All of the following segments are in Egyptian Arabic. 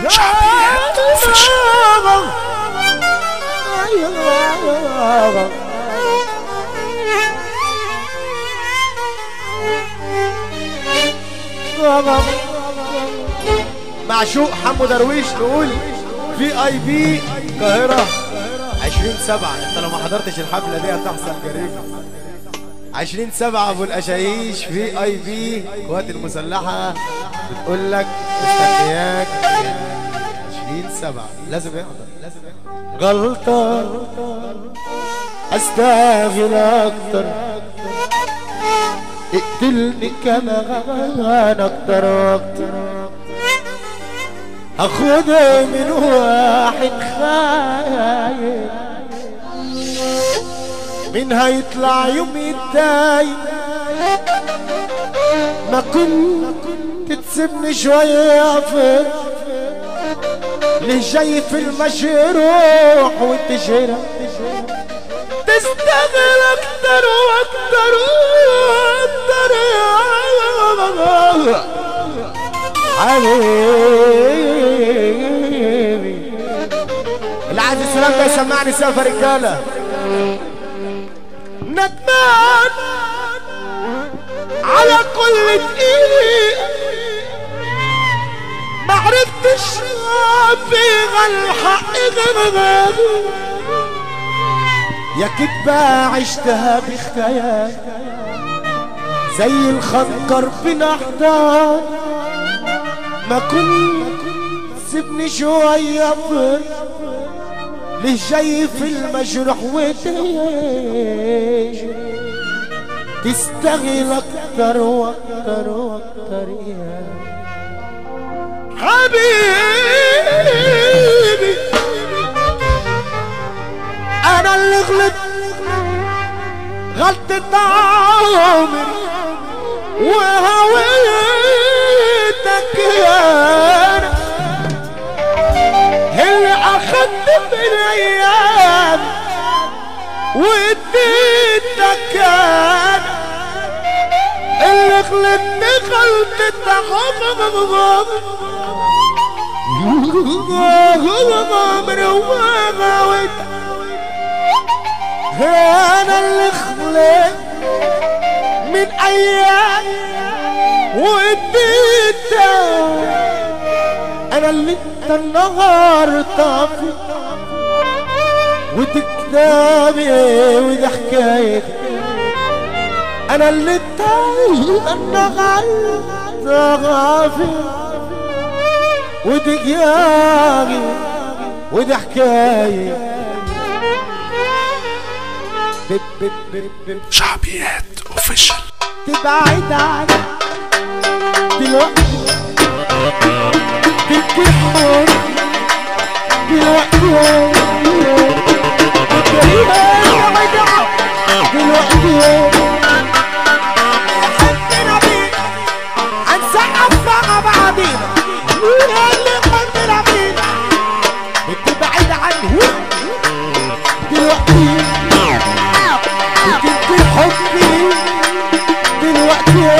شعبيات اوفيشال معشوق حمو درويش نقول في اي بي القاهرة 20 سبعة انت لو ما حضرتش الحفلة دي هتحصل جريمة 20 سبعة ابو الاشايش في اي بي القوات المسلحة بتقول لك مستنياك 20 سبعة لازم يحضر لازم يحضر غلطة استغفر اكتر اقتلني كمان اكتر واكتر اخدها من واحد خايف من هيطلع يوم يتضايق ما كنت تسيبني شوية في ليه جاي في المشروح والتجارة تستغل اكتر واكتر واكتر حبيبي اللي عايز السلام ده يسمعني سقف رجاله ندمان على كل دقيقة ما عرفتش في الحق غير يا كدبة عشتها بخيال زي الخنجر في نحضان ما كنت سيبني شوية فر ليه جاي في المجروح وتعيش تستغل اكتر واكتر واكتر يا حبيبي انا اللي غلط غلطة عمري وهويتك يا أنا اللي اخدت من ايام واديتك انا اللي غلطت غلطة عمري وغويت انا اللي خليت من ايام واديتك انا اللي انت النهار طافي ودي كتابي ودي حكايتي انا اللي انت النهار طافي ودي كتابي ودي حكايتي بب بب بب بب شعبيات اوفيشال تبعد عني دلوقتي تنكحون دلوقتي دلوقتي حبنا بيه هنسقف مع بعضينا اللي حبنا بيه بتبعد عنه دلوقتي بتنكر حبي دلوقتي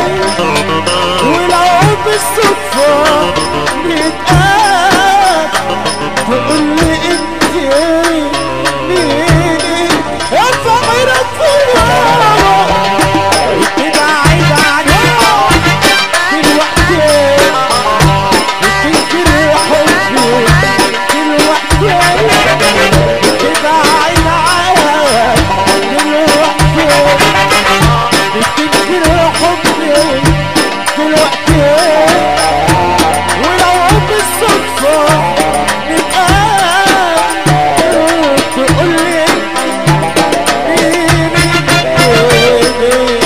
ولو بالصدفة نتقابل تقول لي انت مين ارفع رفوع تبعد عنها دلوقتي بتنكر حبي دلوقتي تبعد عنها دلوقتي بتنكر حبي دلوقتي ولو بالصدفة نتقابل تقول لي مين مين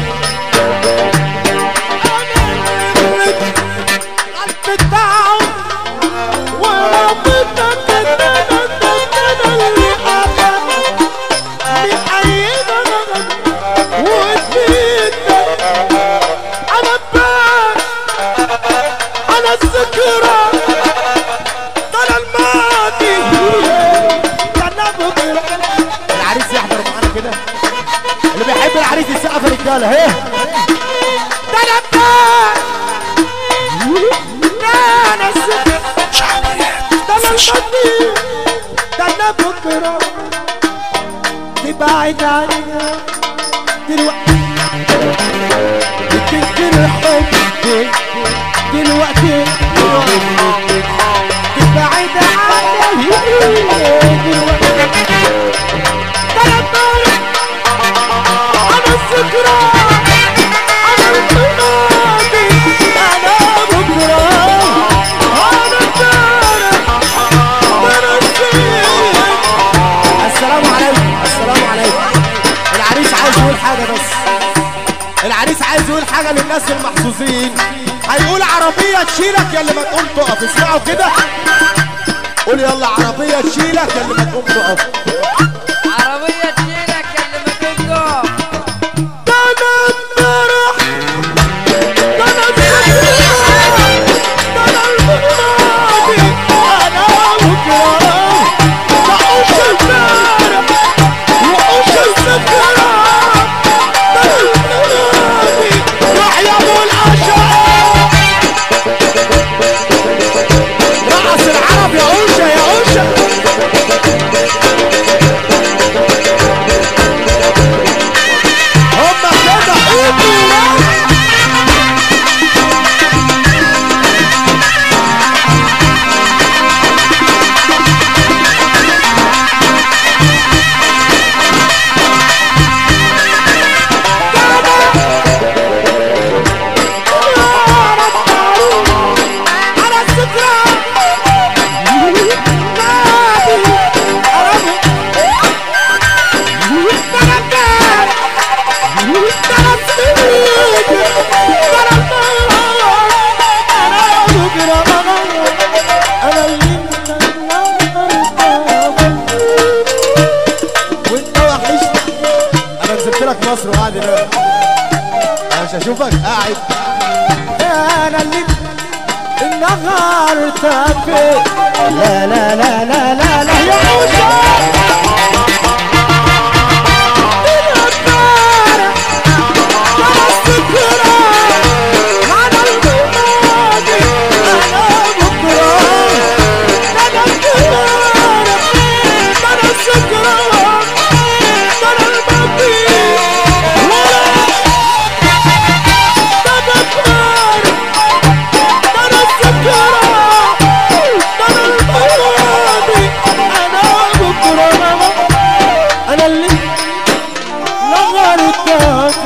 العريس يحضر معانا كده اللي بيحب العريس يسقف رجاله اهي ده انا بتاع ده انا السكر اوفيشال ده انا بكره تبعد عننا دلوقتي بتنكر حبي دلوقتي تبعد عني دلوقتي ده انا بكره انا الذكرى انا الماضي انا بكره انا امبارح انا السنين السلام عليكم السلام عليكم العريس عايز يقول حاجة بس العريس عايز يقول حاجة للناس المحظوظين هيقول عربية تشيلك يا اللي ما تقوم تقف اسمعوا كده قول يلا عربية تشيلك يا اللي ما تقوم تقف عربية تجيلك اللي ما تنقف ده انا امبارح ده انا الذكرى ده انا الماضي انا بكره تعوش امبارح وعوش الذكرى ده انا الماضي يحيى ابو العشاء رقص العرب يا اوشا يا اوشا هما كده قوموا على الذكرى نادي أرابي تركان ترسيك تركان أنا بكرة أنا اللي وانت وحشني انا نزلت لك مصر وقاعد هنا انا مش هشوفك قاعد انا اللي النهار تافه لا لا لا لا لا لا يا وشام الأبار على السكرة على الماضي أنا بكرة أنا الكبار أنا السكرة أنا الماضي ولا تذكر أنا السكرة أنا الماضي أنا بكرة أنا اللي نغرتك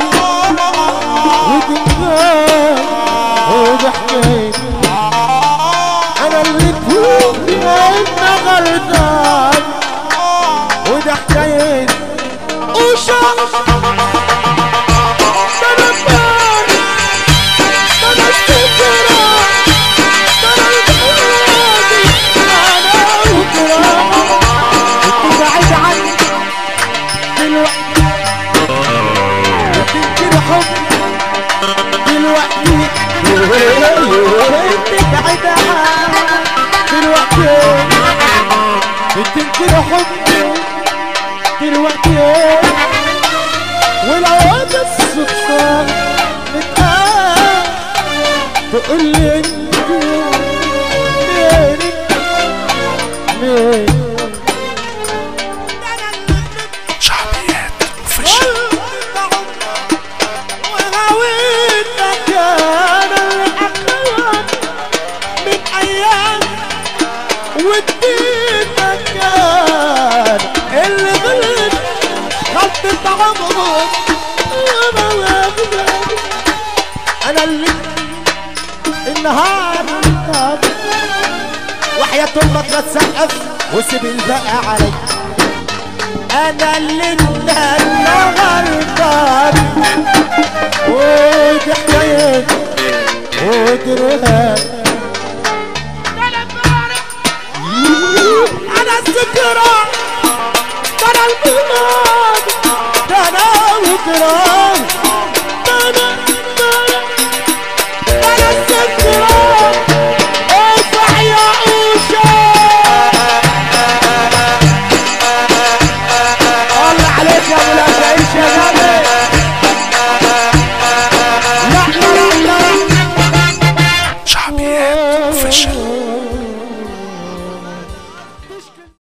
وتنغام وضحكيت أنا اللي كنت نغرتك وضحكيت وشاف أنا بارد أنا السكرة أنا الماضي أنا بكرة كنت بعيد عنك دلوقتي بتنكر حب دلوقتي انت بعيد عنك دلوقتي بتنكر حب دلوقتي ولو هذا الصدفة نتقابل تقول لي انت مين مين شعبيات اوفيشال وهويتك انا الاخوان من ايام واديتك كان اللي غلط غلطة عمرك انا اللي النهار وحياة امك لا تسقف وسيب الباقي علي انا اللي النهار ودي حكايتي ودي رهان انا الذكرى ده انا الميلاد ده انا وكرة ده انا ده انا ده انا الذكرى ارفع يا اوشا الله عليك يا ابو العشايش يا غالي لا لا لا لا شعبيات اوفيشال